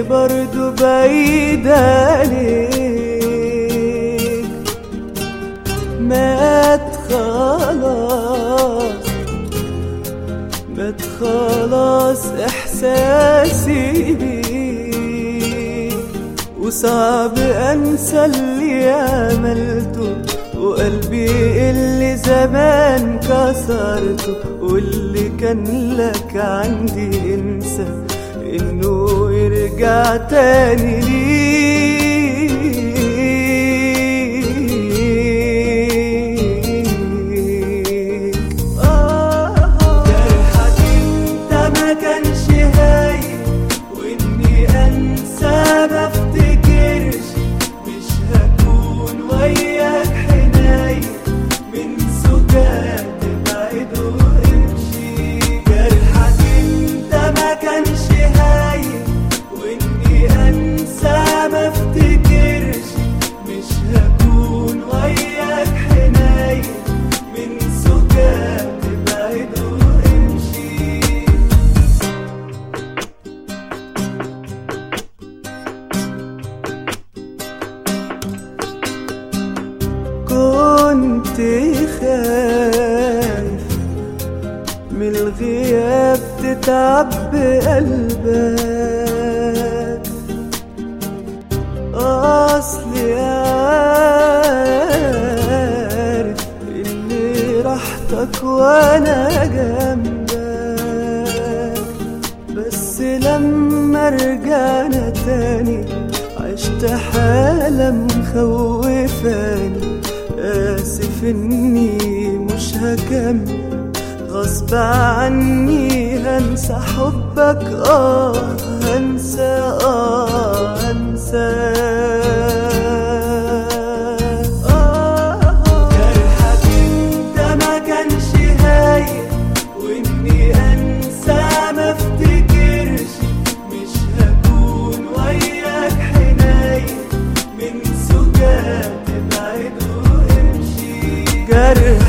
برضو بعيد عليك مات خلاص مات خلاص احساسي بيك وصعب انسى اللي عملته وقلبي اللي زمان كسرته واللي كان لك عندي انسى انه يرجع تاني ليك آه جرحك انت ما كانش هايل واني انسى ما افتكرش مش هكون وياك حنايل من سكات تبعد وامشي جرحك انت ما كانش هايل واني انسى ما افتكرش مش هكون وياك حنايل من سكات تبعد وامشي كنت خايف من الغياب تتعب بقلبك أصلي عارف إني راحتك وأنا جنبك بس لما رجعنا تاني عشت حالة مخوفاني آسف إني مش هكمل غصب عني هنسى حبك آه هنسى آه هنسى آه جرحك انت ما كانش هايل واني انسى ما افتكرش مش هكون وياك حنايل من سكات تبعد وامشي جرح